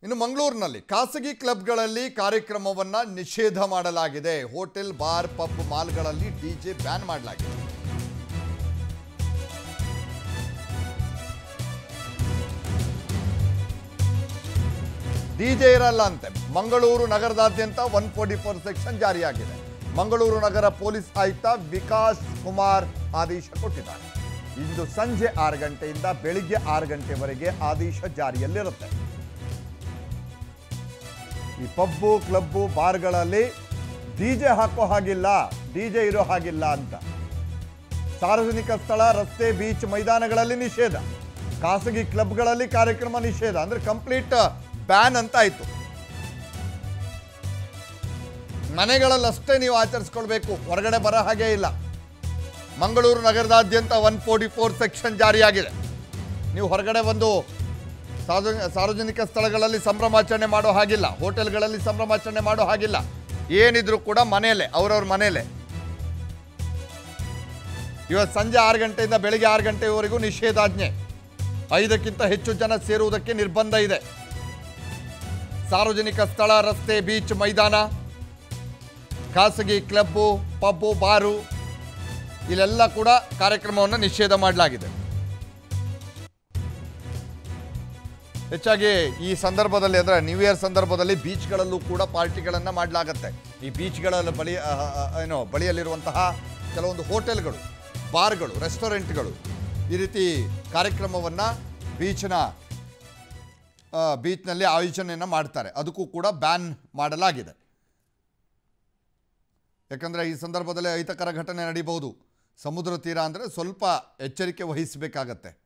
ಇನ್ನು ಮಂಗಳೂರಿನಲ್ಲಿ ಖಾಸಗಿ ಕ್ಲಬ್ಗಳಲ್ಲಿ ಕಾರ್ಯಕ್ರಮವನ್ನ ನಿಷೇಧ ಮಾಡಲಾಗಿದೆ ಹೋಟೆಲ್ ಬಾರ್ ಪಬ್ ಮಾಲ್ಗಳಲ್ಲಿ ಡಿಜೆ ಬ್ಯಾನ್ ಮಾಡಲಾಗಿದೆ ಡಿಜೆ ಇರಲ್ಲ ಅಂತೆ ಮಂಗಳೂರು ನಗರದಾದ್ಯಂತ ಒನ್ ಫೋರ್ಟಿ ಫೋರ್ ಸೆಕ್ಷನ್ ಜಾರಿಯಾಗಿದೆ ಮಂಗಳೂರು ನಗರ ಪೊಲೀಸ್ ಆಯುಕ್ತ ವಿಕಾಸ್ ಕುಮಾರ್ ಆದೇಶ ಕೊಟ್ಟಿದ್ದಾರೆ ಇಂದು ಸಂಜೆ ಆರು ಗಂಟೆಯಿಂದ ಬೆಳಿಗ್ಗೆ ಆರು ಗಂಟೆವರೆಗೆ ಆದೇಶ ಜಾರಿಯಲ್ಲಿರುತ್ತೆ ಈ ಪಬ್ಬು ಕ್ಲಬ್ಬು ಬಾರ್ಗಳಲ್ಲಿ ಡಿಜೆ ಹಾಕೋ ಹಾಗಿಲ್ಲ ಡಿಜೆ ಇರೋ ಹಾಗಿಲ್ಲ ಅಂತ ಸಾರ್ವಜನಿಕ ಸ್ಥಳ ರಸ್ತೆ ಬೀಚ್ ಮೈದಾನಗಳಲ್ಲಿ ನಿಷೇಧ ಖಾಸಗಿ ಕ್ಲಬ್ಗಳಲ್ಲಿ ಕಾರ್ಯಕ್ರಮ ನಿಷೇಧ ಅಂದ್ರೆ ಕಂಪ್ಲೀಟ್ ಬ್ಯಾನ್ ಅಂತ ಆಯ್ತು ಮನೆಗಳಲ್ಲಷ್ಟೇ ನೀವು ಆಚರಿಸ್ಕೊಳ್ಬೇಕು ಹೊರಗಡೆ ಬರೋ ಹಾಗೆ ಇಲ್ಲ ಮಂಗಳೂರು ನಗರದಾದ್ಯಂತ ಒನ್ ಫೋರ್ಟಿ ಫೋರ್ ಸೆಕ್ಷನ್ ಜಾರಿಯಾಗಿದೆ ನೀವು ಹೊರಗಡೆ ಬಂದು ಸಾರ್ವಜನಿಕ ಸಾರ್ವಜನಿಕ ಸ್ಥಳಗಳಲ್ಲಿ ಸಂಭ್ರಮಾಚರಣೆ ಮಾಡೋ ಹಾಗಿಲ್ಲ ಹೋಟೆಲ್ಗಳಲ್ಲಿ ಸಂಭ್ರಮಾಚರಣೆ ಮಾಡೋ ಹಾಗಿಲ್ಲ ಏನಿದ್ರು ಕೂಡ ಮನೆಯಲ್ಲೇ ಅವ್ರವ್ರ ಮನೆಯಲ್ಲೇ ಇವತ್ತು ಸಂಜೆ ಆರು ಗಂಟೆಯಿಂದ ಬೆಳಿಗ್ಗೆ ಆರು ಗಂಟೆವರೆಗೂ ನಿಷೇಧಾಜ್ಞೆ ಐದಕ್ಕಿಂತ ಹೆಚ್ಚು ಜನ ಸೇರುವುದಕ್ಕೆ ನಿರ್ಬಂಧ ಇದೆ ಸಾರ್ವಜನಿಕ ಸ್ಥಳ ರಸ್ತೆ ಬೀಚ್ ಮೈದಾನ ಖಾಸಗಿ ಕ್ಲಬ್ಬು ಪಬ್ಬು ಬಾರು ಇಲ್ಲೆಲ್ಲ ಕೂಡ ಕಾರ್ಯಕ್ರಮವನ್ನು ನಿಷೇಧ ಮಾಡಲಾಗಿದೆ ಹೆಚ್ಚಾಗಿ ಈ ಸಂದರ್ಭದಲ್ಲಿ ಅಂದರೆ ನ್ಯೂ ಇಯರ್ ಸಂದರ್ಭದಲ್ಲಿ ಬೀಚ್ಗಳಲ್ಲೂ ಕೂಡ ಪಾರ್ಟಿಗಳನ್ನು ಮಾಡಲಾಗತ್ತೆ ಈ ಬೀಚ್ಗಳ ಬಳಿ ಆ, ಆ, ಏನೋ ಬಳಿಯಲ್ಲಿರುವಂತಹ ಕೆಲವೊಂದು ಹೋಟೆಲ್ಗಳು ಬಾರ್ಗಳು ರೆಸ್ಟೋರೆಂಟ್ಗಳು ಈ ರೀತಿ ಕಾರ್ಯಕ್ರಮವನ್ನು ಬೀಚ್ನ ಆ, ಬೀಚ್ನಲ್ಲಿ ಆಯೋಜನೆಯನ್ನು ಮಾಡ್ತಾರೆ ಅದಕ್ಕೂ ಕೂಡ ಬ್ಯಾನ್ ಮಾಡಲಾಗಿದೆ ಯಾಕಂದರೆ ಈ ಸಂದರ್ಭದಲ್ಲಿ ಅಹಿತಕರ ಘಟನೆ ನಡೀಬಹುದು ಸಮುದ್ರ ತೀರ ಅಂದರೆ ಸ್ವಲ್ಪ ಎಚ್ಚರಿಕೆ ವಹಿಸಬೇಕಾಗತ್ತೆ